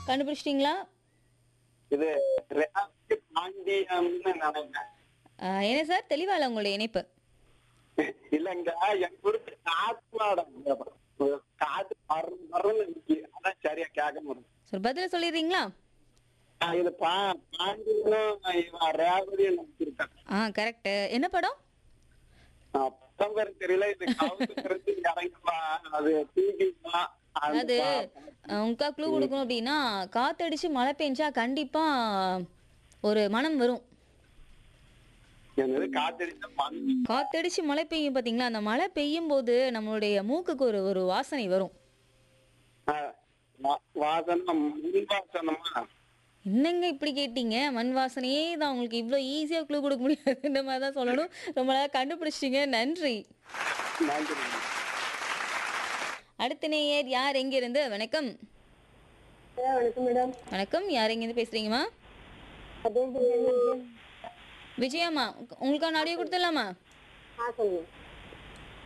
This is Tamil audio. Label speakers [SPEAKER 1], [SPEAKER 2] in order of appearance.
[SPEAKER 1] கண்டுபிடிச்சிட்டிங்களா
[SPEAKER 2] இது ரேவதி பாண்டியம்னு நினைக்கிறேன்
[SPEAKER 1] ஆ, என்ன சார் தெளிவா இல்லை உங்களுடைய இணைப்பு
[SPEAKER 2] இல்லங்க என் குறித்து காத்து மாடம் காத்து மரம் மரம்னு நிக்கி அதான் சரியா கேட்க முடியும்
[SPEAKER 1] சார் பதில சொல்லிடுறீங்களா
[SPEAKER 2] ஆஹ் இது பா பாண்டியனும் இவன் ரேவதியும் நினைச்சிருக்கேன்
[SPEAKER 1] ஆ கரெக்ட் என்ன படம்
[SPEAKER 2] பத்தம் பேர் தெரியல இது கவுத்து இறங்குமா அது தூக்கிமா
[SPEAKER 1] அது உங்கா க்ளூ கொடுக்கணும் அப்படின்னா காத்தடிச்சு மழை பெஞ்சா கண்டிப்பா ஒரு மனம் வரும்
[SPEAKER 2] என்னது காத்தடிச்ச மண்
[SPEAKER 1] காத்தடிச்சு மழை பெய்யும் பாத்தீங்களா அந்த மழை பெய்யும் போது நம்மளுடைய மூக்குக்கு ஒரு ஒரு வாசனை வரும்
[SPEAKER 2] ஆஹ் வா- வாசனம் முன் வாசனமா
[SPEAKER 1] என்னங்க இப்படி கேட்டீங்க மண் வாசனையே தான் உங்களுக்கு இவ்வளோ ஈஸியாக க்ளூ கொடுக்க முடியாது இந்த மாதிரி தான் சொல்லணும் ரொம்ப நல்லா கண்டுபிடிச்சிட்டீங்க நன்றி
[SPEAKER 2] நன்றி
[SPEAKER 1] அடுத்த நேயர் யார் எங்கிருந்து வணக்கம்
[SPEAKER 3] வணக்கம் மேடம்
[SPEAKER 1] வணக்கம் யார் எங்கேருந்து பேசுறீங்கம்மா
[SPEAKER 3] அதே
[SPEAKER 1] விஜயாம்மா உங்களுக்கான ஆடியோ கொடுத்துடலாமா
[SPEAKER 3] ஆ சொல்லுங்க